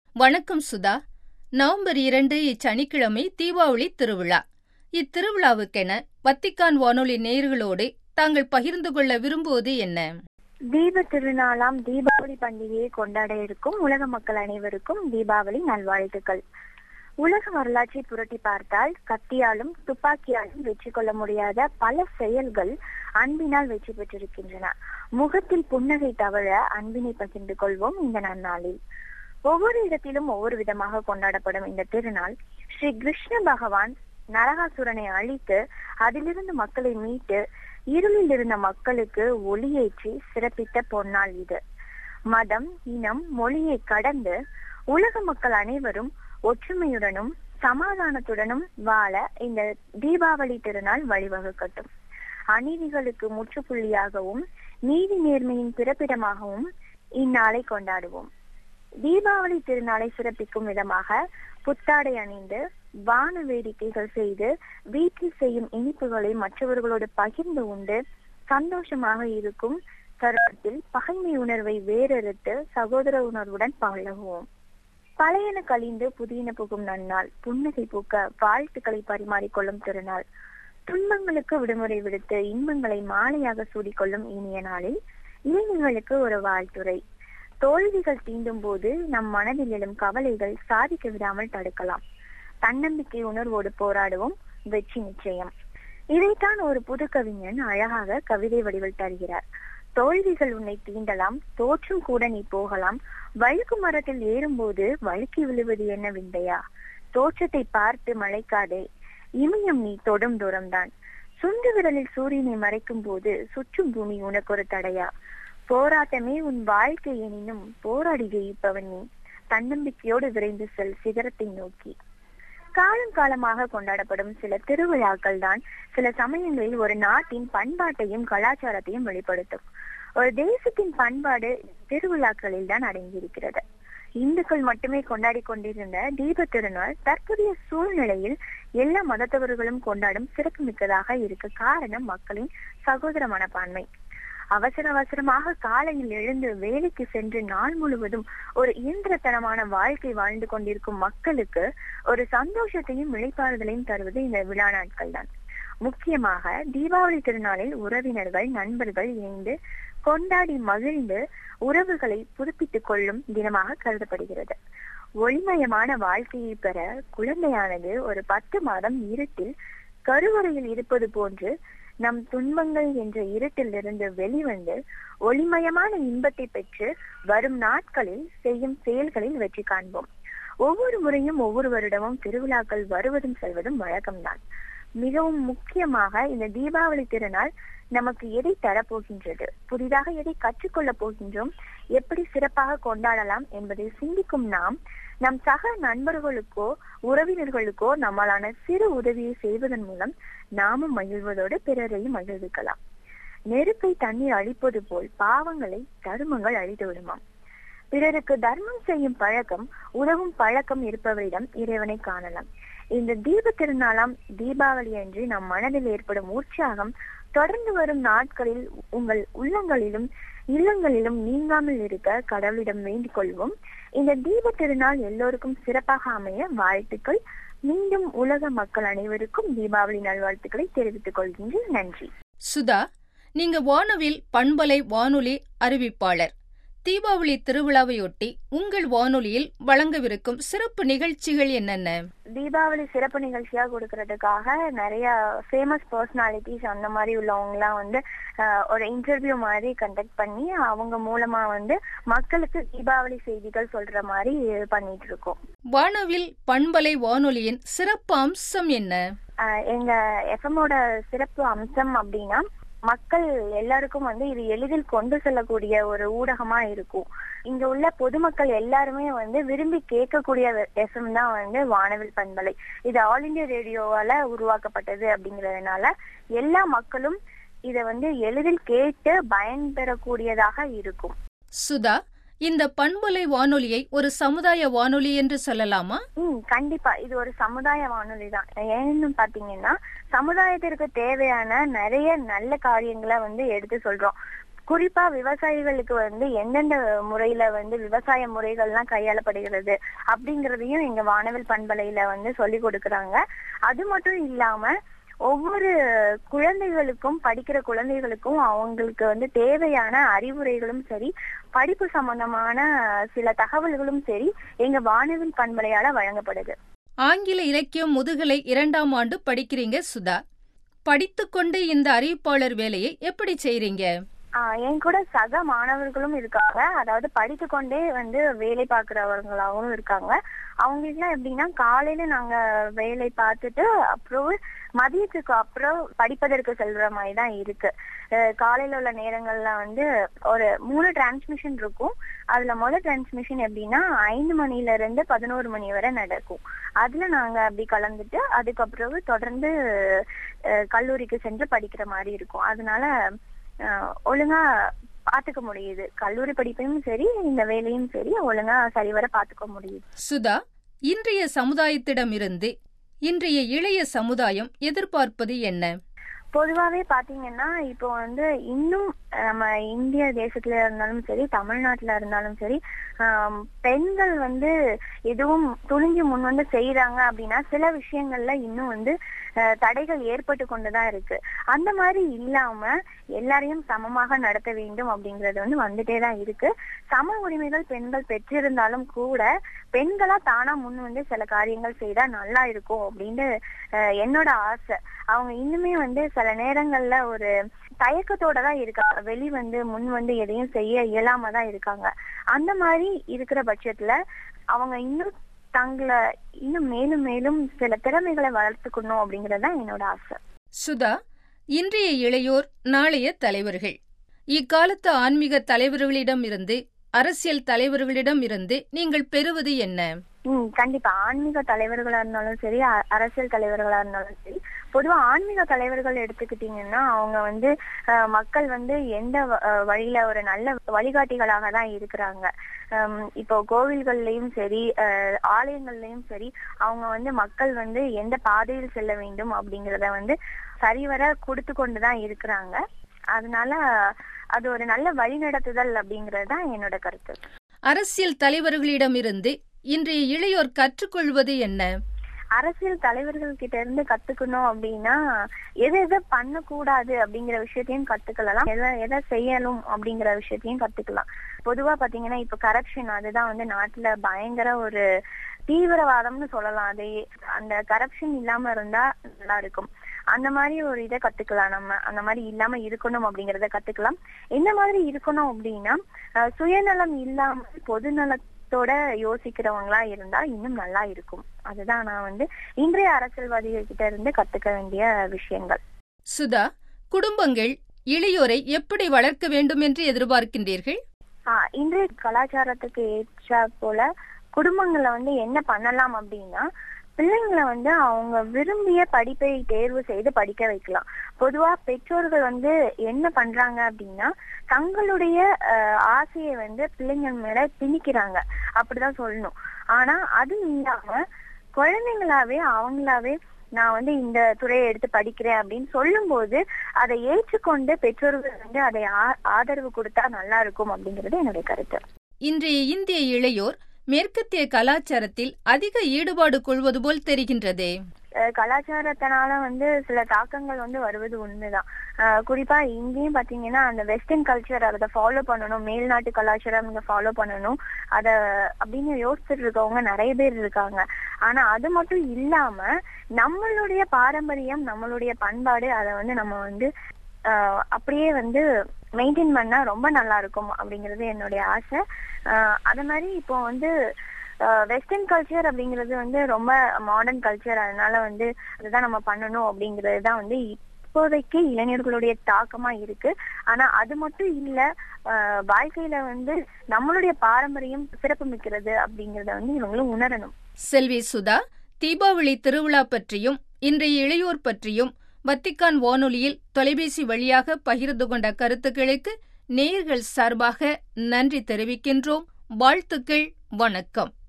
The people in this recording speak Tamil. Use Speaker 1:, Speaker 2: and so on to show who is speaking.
Speaker 1: வணக்கம் சுதா நவம்பர் இரண்டு இச்சனிக்கிழமை தீபாவளி திருவிழா இத்திருவிழாவுக்கென வத்திக்கான் வானொலி நேயர்களோடு தாங்கள் பகிர்ந்து கொள்ள விரும்புவது என்ன
Speaker 2: தீப திருநாளாம் தீபாவளி பண்டிகையை கொண்டாட இருக்கும் உலக மக்கள் அனைவருக்கும் தீபாவளி நல்வாழ்த்துக்கள் உலக வரலாற்றை புரட்டி பார்த்தால் கத்தியாலும் துப்பாக்கியாலும் வெற்றி கொள்ள முடியாத பல செயல்கள் அன்பினால் வெற்றி பெற்றிருக்கின்றன முகத்தில் புன்னகை தவழ அன்பினை பகிர்ந்து கொள்வோம் இந்த நன்னாளில் ஒவ்வொரு இடத்திலும் ஒவ்வொரு விதமாக கொண்டாடப்படும் இந்த திருநாள் ஸ்ரீ கிருஷ்ண பகவான் நரகாசுரனை அழித்து அதிலிருந்து மக்களை மீட்டு இருளில் இருந்த மக்களுக்கு ஒளியேற்றி சிறப்பித்த பொன்னாள் இது மதம் இனம் மொழியை கடந்து உலக மக்கள் அனைவரும் ஒற்றுமையுடனும் சமாதானத்துடனும் வாழ இந்த தீபாவளி திருநாள் வழிவகுக்கட்டும் அநீதிகளுக்கு முற்றுப்புள்ளியாகவும் நீதி நேர்மையின் பிறப்பிடமாகவும் இந்நாளை கொண்டாடுவோம் தீபாவளி திருநாளை சிறப்பிக்கும் விதமாக புத்தாடை அணிந்து வான வேடிக்கைகள் செய்து வீட்டில் செய்யும் இனிப்புகளை மற்றவர்களோடு பகிர்ந்து உண்டு சந்தோஷமாக இருக்கும் தருணத்தில் பகைமை உணர்வை வேறறுத்து சகோதர உணர்வுடன் பழகுவோம் பழையன கழிந்து புதியன புகும் நன்னாள் புன்னகை பூக்க வாழ்த்துக்களை பரிமாறிக்கொள்ளும் திருநாள் துன்பங்களுக்கு விடுமுறை விடுத்து இன்பங்களை மாலையாக சூடிக்கொள்ளும் இனிய நாளில் இளைஞர்களுக்கு ஒரு வாழ்த்துரை தோல்விகள் தீண்டும் போது நம் மனதில் எழும் கவலைகள் சாதிக்க விடாமல் தடுக்கலாம் தன்னம்பிக்கை உணர்வோடு போராடுவோம் வெற்றி நிச்சயம் இதைத்தான் ஒரு புது கவிஞன் அழகாக கவிதை வடிவில் தருகிறார் தோல்விகள் உன்னை தீண்டலாம் தோற்றும் கூட நீ போகலாம் வழுக்கு மரத்தில் ஏறும்போது வழுக்கி விழுவது என்ன விந்தையா தோற்றத்தை பார்த்து மழைக்காதே இமயம் நீ தொடும் தூரம்தான் சுண்டு விரலில் சூரியனை மறைக்கும் போது சுற்றும் பூமி உனக்கு ஒரு தடையா போராட்டமே உன் வாழ்க்கை எனினும் போராடி ஜெயிப்பவன் நீ தன்னம்பிக்கையோடு விரைந்து செல் சிகரத்தை நோக்கி காலம் காலமாக கொண்டாடப்படும் சில திருவிழாக்கள் தான் சில சமயங்களில் ஒரு நாட்டின் பண்பாட்டையும் கலாச்சாரத்தையும் வெளிப்படுத்தும் ஒரு தேசத்தின் பண்பாடு திருவிழாக்களில் தான் அடங்கியிருக்கிறது இந்துக்கள் மட்டுமே கொண்டாடி கொண்டிருந்த தீப திருநாள் தற்போதைய சூழ்நிலையில் எல்லா மதத்தவர்களும் கொண்டாடும் சிறப்புமிக்கதாக இருக்க காரணம் மக்களின் சகோதர மனப்பான்மை அவசர அவசரமாக காலையில் எழுந்து வேலைக்கு சென்று நாள் முழுவதும் ஒரு இயந்திரத்தனமான வாழ்க்கை வாழ்ந்து கொண்டிருக்கும் மக்களுக்கு ஒரு சந்தோஷத்தையும் விழிப்பாறுதலையும் தருவது இந்த விழா நாட்கள் தான் முக்கியமாக தீபாவளி திருநாளில் உறவினர்கள் நண்பர்கள் இணைந்து கொண்டாடி மகிழ்ந்து உறவுகளை புதுப்பித்துக் கொள்ளும் தினமாக கருதப்படுகிறது ஒளிமயமான வாழ்க்கையை பெற குழந்தையானது ஒரு பத்து மாதம் இருட்டில் கருவறையில் இருப்பது போன்று நம் துன்பங்கள் என்ற இருட்டிலிருந்து வெளிவந்து ஒளிமயமான இன்பத்தை பெற்று வரும் நாட்களில் செய்யும் செயல்களில் வெற்றி காண்போம் ஒவ்வொரு முறையும் ஒவ்வொரு வருடமும் திருவிழாக்கள் வருவதும் செல்வதும் வழக்கம்தான் மிகவும் முக்கியமாக இந்த தீபாவளி திருநாள் நமக்கு எதை தரப்போகின்றது புதிதாக எதை கற்றுக்கொள்ள போகின்றோம் எப்படி சிறப்பாக கொண்டாடலாம் என்பதை சிந்திக்கும் நாம் நம் சக நண்பர்களுக்கோ உறவினர்களுக்கோ நம்மளான சிறு உதவியை செய்வதன் மூலம் நாமும் மகிழ்வதோடு பிறரையும் மகிழ்விக்கலாம் நெருப்பை தண்ணீர் அழிப்பது போல் பாவங்களை தருமங்கள் அழித்து விடுமாம் பிறருக்கு தர்மம் செய்யும் பழக்கம் உதவும் பழக்கம் இருப்பவரிடம் இறைவனை காணலாம் இந்த தீப திருநாளாம் தீபாவளி அன்று நம் மனதில் ஏற்படும் உற்சாகம் தொடர்ந்து வரும் நாட்களில் உங்கள் உள்ளங்களிலும் இல்லங்களிலும் நீங்காமல் இருக்க கடவுளிடம் வேண்டிக் கொள்வோம் இந்த தீப திருநாள் எல்லோருக்கும் சிறப்பாக அமைய வாழ்த்துக்கள் மீண்டும் உலக மக்கள் அனைவருக்கும் தீபாவளி நல்வாழ்த்துக்களை தெரிவித்துக் கொள்கின்றேன் நன்றி
Speaker 1: சுதா நீங்க வானவில் பண்பலை வானொலி அறிவிப்பாளர் தீபாவளி திருவிழாவையொட்டி உங்கள் வானொலியில் வழங்கவிருக்கும் சிறப்பு நிகழ்ச்சிகள் என்னென்ன
Speaker 2: தீபாவளி சிறப்பு நிகழ்ச்சியா கொடுக்கறதுக்காக நிறைய ஃபேமஸ் பர்சனாலிட்டிஸ் அந்த மாதிரி உள்ளவங்க எல்லாம் வந்து ஒரு இன்டர்வியூ மாதிரி கண்டக்ட் பண்ணி அவங்க மூலமா வந்து மக்களுக்கு தீபாவளி செய்திகள் சொல்ற மாதிரி பண்ணிட்டு இருக்கோம்
Speaker 1: வானவில் பண்பலை வானொலியின் சிறப்பு அம்சம் என்ன
Speaker 2: எங்க எஃப்எம்மோட சிறப்பு அம்சம் அப்படின்னா மக்கள் எல்லாருக்கும் வந்து இது எளிதில் கொண்டு செல்லக்கூடிய ஒரு ஊடகமா இருக்கும் இங்க உள்ள பொதுமக்கள் எல்லாருமே வந்து விரும்பி கேட்கக்கூடிய எஃப்எம் தான் வந்து வானவில் பண்பலை இது ஆல் இண்டியா ரேடியோவால உருவாக்கப்பட்டது அப்படிங்கறதுனால எல்லா மக்களும் இத வந்து எளிதில் கேட்டு பயன்பெறக்கூடியதாக இருக்கும்
Speaker 1: சுதா இந்த பண்பலை வானொலியை ஒரு சமுதாய வானொலி என்று சொல்லலாமா
Speaker 2: ம் கண்டிப்பா இது ஒரு சமுதாய வானொலி தான் ஏன்னு பாத்தீங்கன்னா சமுதாயத்திற்கு தேவையான நிறைய நல்ல காரியங்களை வந்து எடுத்து சொல்றோம் குறிப்பா விவசாயிகளுக்கு வந்து எந்தெந்த முறையில வந்து விவசாய முறைகள்லாம் கையாளப்படுகிறது அப்படிங்கறதையும் எங்க வானவில் பண்பலையில வந்து சொல்லி கொடுக்கறாங்க அது மட்டும் இல்லாம ஒவ்வொரு குழந்தைகளுக்கும் படிக்கிற குழந்தைகளுக்கும் அவங்களுக்கு வந்து தேவையான அறிவுரைகளும் சரி படிப்பு சம்பந்தமான சில தகவல்களும் சரி எங்க வானவில் பண்பலையால வழங்கப்படுது
Speaker 1: ஆங்கில இலக்கியம் முதுகலை இரண்டாம் ஆண்டு படிக்கிறீங்க சுதா படித்துக்கொண்டு இந்த அறிவிப்பாளர் வேலையை எப்படி செய்றீங்க
Speaker 2: ஆஹ் என் கூட சக மாணவர்களும் இருக்காங்க அதாவது படித்து கொண்டே வந்து வேலை பார்க்கிறவங்களாவும் இருக்காங்க அவங்களுக்குலாம் எப்படின்னா காலையில நாங்க வேலை பார்த்துட்டு அப்புறம் மதியத்துக்கு அப்புறம் படிப்பதற்கு செல்ற மாதிரி தான் இருக்கு அஹ் காலையில உள்ள நேரங்கள்ல வந்து ஒரு மூணு டிரான்ஸ்மிஷன் இருக்கும் அதுல முதல் டிரான்ஸ்மிஷன் எப்படின்னா ஐந்து மணில இருந்து பதினோரு மணி வரை நடக்கும் அதுல நாங்க அப்படி கலந்துட்டு அதுக்கப்புறம் தொடர்ந்து அஹ் கல்லூரிக்கு சென்று படிக்கிற மாதிரி இருக்கும் அதனால அஹ் ஒழுங்கா பாத்துக்க முடியுது கல்லூரி படிப்பையும் சரி இந்த வேலையும் சரி ஒழுங்கா சரிவர பாத்துக்க முடியுது
Speaker 1: சுதா இன்றைய சமுதாயத்திடமிருந்து இன்றைய இளைய சமுதாயம் எதிர்பார்ப்பது என்ன
Speaker 2: பொதுவாவே பாத்தீங்கன்னா இப்போ வந்து இன்னும் நம்ம இந்திய தேசத்துல இருந்தாலும் சரி தமிழ்நாட்டுல இருந்தாலும் சரி ஆம், பெண்கள் வந்து எதுவும் துணிஞ்சு முன் வந்து செய்யறாங்க அப்படின்னா சில விஷயங்கள்ல இன்னும் வந்து அஹ், தடைகள் ஏற்பட்டு கொண்டுதான் இருக்கு அந்த மாதிரி இல்லாம எல்லாரையும் சமமாக நடத்த வேண்டும் அப்படிங்கறது வந்து வந்துட்டே தான் இருக்கு சம உரிமைகள் பெண்கள் பெற்றிருந்தாலும் கூட பெண்களா தானா முன் வந்து சில காரியங்கள் செய்தா நல்லா இருக்கும் அப்படின்னு அஹ், என்னோட ஆசை அவங்க இன்னுமே வந்து சில நேரங்கள்ல ஒரு தயக்கத்தோட தான் இருக்காங்க வெளி வந்து முன் வந்து எதையும் செய்ய இயலாம தான் இருக்காங்க அந்த மாதிரி இருக்கிற பட்சத்துல அவங்க இன்னும் தங்களை இன்னும் மேலும் மேலும் சில திறமைகளை வளர்த்துக்கணும் அப்படிங்கறது தான் என்னோட ஆசை
Speaker 1: சுதா இன்றைய இளையோர் நாளைய தலைவர்கள் இக்காலத்து ஆன்மீக தலைவர்களிடம் இருந்து அரசியல் தலைவர்களிடம் இருந்து நீங்கள் பெறுவது என்ன
Speaker 2: ம் கண்டிப்பா ஆன்மீக தலைவர்களா இருந்தாலும் சரி அ- அரசியல் தலைவர்களா இருந்தாலும் சரி பொதுவா ஆன்மீக தலைவர்கள் எடுத்துக்கிட்டீங்கன்னா அவங்க வந்து அஹ், மக்கள் வந்து எந்த வ- அஹ், வழியில ஒரு நல்ல வழிகாட்டிகளாக தான் இருக்கிறாங்க ஹம், இப்போ கோவில்கள்லயும் சரி அஹ், ஆலயங்கள்லயும் சரி அவங்க வந்து மக்கள் வந்து எந்த பாதையில் செல்ல வேண்டும் அப்படிங்கறத வந்து சரிவர கொடுத்து கொண்டுதான் இருக்கிறாங்க அதனால அது ஒரு நல்ல வழிநடத்துதல் அப்படிங்கறது தான் என்னோட கருத்து
Speaker 1: அரசியல் தலைவர்களிடமிருந்து இன்றைய இளையோர் கற்றுக்கொள்வது என்ன
Speaker 2: அரசியல் தலைவர்கள் கிட்ட இருந்து கத்துக்கணும் அப்படின்னா எதை எதை பண்ணக்கூடாது அப்படிங்கிற விஷயத்தையும் கத்துக்கலாம் எதை எதை செய்யணும் அப்படிங்கிற விஷயத்தையும் கத்துக்கலாம் பொதுவா பாத்தீங்கன்னா இப்ப கரப்ஷன் அதுதான் வந்து நாட்டுல பயங்கர ஒரு தீவிரவாதம்னு சொல்லலாம் அது அந்த கரப்ஷன் இல்லாம இருந்தா நல்லா இருக்கும் அந்த மாதிரி ஒரு இதை கத்துக்கலாம் நம்ம அந்த மாதிரி இல்லாம இருக்கணும் அப்படிங்கறத கத்துக்கலாம் எந்த மாதிரி இருக்கணும் அப்படின்னா அஹ், சுயநலம் இல்லாம பொதுநலத்தோட யோசிக்கிறவங்களா இருந்தா இன்னும் நல்லா இருக்கும் அதுதான் நான் வந்து இன்றைய அரசியல்வாதிகள் கிட்ட இருந்து கத்துக்க வேண்டிய விஷயங்கள்
Speaker 1: சுதா குடும்பங்கள் இளையோரை எப்படி வளர்க்க வேண்டும் என்று எதிர்பார்க்கின்றீர்கள்
Speaker 2: ஆஹ் இன்றைய கலாச்சாரத்துக்கு ஏற்ற போல குடும்பங்கள்ல வந்து என்ன பண்ணலாம் அப்படின்னா பிள்ளைங்களை வந்து அவங்க விரும்பிய படிப்பை தேர்வு செய்து படிக்க வைக்கலாம் பொதுவா பெற்றோர்கள் வந்து என்ன பண்றாங்க அப்படின்னா தங்களுடைய ஆஹ், ஆசையை வந்து பிள்ளைங்கள் மேல திணிக்கிறாங்க அப்படிதான் சொல்லணும் ஆனா அது இல்லாம குழந்தைங்களாவே அவங்களாவே நான் வந்து இந்த துறையை எடுத்து படிக்கிறேன் அப்படின்னு சொல்லும்போது அதை ஏற்றுக்கொண்டு பெற்றோர்கள் வந்து அதை ஆ- ஆதரவு கொடுத்தா நல்லா இருக்கும் அப்படிங்கிறது என்னுடைய கருத்து
Speaker 1: இன்றைய இந்திய இளையோர் மேற்கத்திய கலாச்சாரத்தில் அதிக ஈடுபாடு கொள்வது போல் தெரிகின்றதே
Speaker 2: அஹ் கலாச்சாரத்தினால வந்து சில தாக்கங்கள் வந்து வருவது உண்மைதான் அஹ் குறிப்பா இங்கேயும் பாத்தீங்கன்னா அந்த வெஸ்டர்ன் கல்ச்சர் அதை ஃபாலோ பண்ணணும் மேல்நாட்டு கலாச்சாரம் இங்க ஃபாலோ பண்ணணும் அத அப்படின்னு யோசிச்சுட்டு இருக்கவங்க நிறைய பேர் இருக்காங்க ஆனா அது மட்டும் இல்லாம நம்மளுடைய பாரம்பரியம் நம்மளுடைய பண்பாடு அதை வந்து நம்ம வந்து அஹ் அப்படியே வந்து மெயின்டைன் பண்ணா ரொம்ப நல்லா இருக்கும் அப்படிங்கிறது என்னுடைய ஆசை அஹ் அது மாதிரி இப்போ வந்து வெஸ்டர்ன் கல்ச்சர் அப்படிங்கிறது வந்து ரொம்ப மாடர்ன் கல்ச்சர் அதனால வந்து அதுதான் நம்ம பண்ணணும் அப்படிங்கிறது தான் வந்து இப்போதைக்கு இளைஞர்களுடைய தாக்கமா இருக்கு ஆனா அது மட்டும் இல்ல அஹ் வாழ்க்கையில வந்து நம்மளுடைய பாரம்பரியம் சிறப்பு மிக்கிறது அப்படிங்கறத வந்து இவங்களும் உணரணும்
Speaker 1: செல்வி சுதா தீபாவளி திருவிழா பற்றியும் இன்றைய இளையோர் பற்றியும் வத்திக்கான் வானொலியில் தொலைபேசி வழியாக பகிர்ந்து கொண்ட கருத்துக்களுக்கு நேயர்கள் சார்பாக நன்றி தெரிவிக்கின்றோம் வாழ்த்துக்கள் வணக்கம்